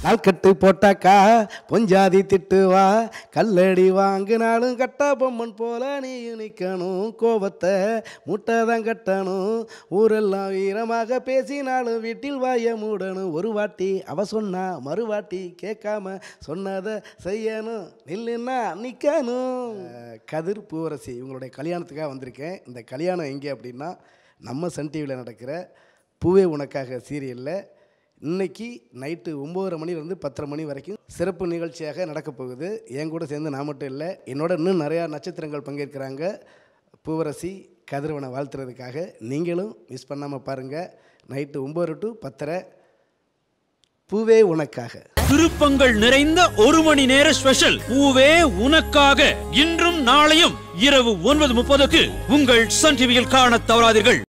நாள்கட்டு போட்டாக்கா பொஞ்சாதி திட்டுவா கல்லடி வாங்கினாலும் கட்டா பொம்மன் போல நீ நிற்கணும் கோபத்தை முட்டை தான் கட்டணும் ஊரெல்லாம் வீரமாக பேசினாலும் வீட்டில் வாய மூடணும் ஒரு வாட்டி அவ சொன்னா மறுவாட்டி கேட்காம சொன்னதை செய்யணும் நில்லுன்னா நிற்கணும் கதிர் பூவரசி இவங்களுடைய கல்யாணத்துக்காக வந்திருக்கேன் இந்த கல்யாணம் எங்கே அப்படின்னா நம்ம சன் டிவியில் நடக்கிற பூவே உனக்காக சீரியலில் இன்னைக்கு நைட்டு ஒம்போதரை மணிலேருந்து பத்தரை மணி வரைக்கும் சிறப்பு நிகழ்ச்சியாக நடக்க போகுது என் கூட சேர்ந்து நான் மட்டும் இல்லை என்னோட இன்னும் நிறையா நட்சத்திரங்கள் பங்கேற்கிறாங்க பூவரசி கதிரவனை வாழ்த்துறதுக்காக நீங்களும் மிஸ் பண்ணாமல் பாருங்கள் நைட்டு ஒம்பது டு பத்தரை பூவே உனக்காக திருப்பங்கள் நிறைந்த ஒரு மணி நேர ஸ்பெஷல் பூவே உனக்காக இன்றும் நாளையும் இரவு ஒன்பது முப்பதுக்கு உங்கள் சன் டிவியில் காணத் தவறாதீர்கள்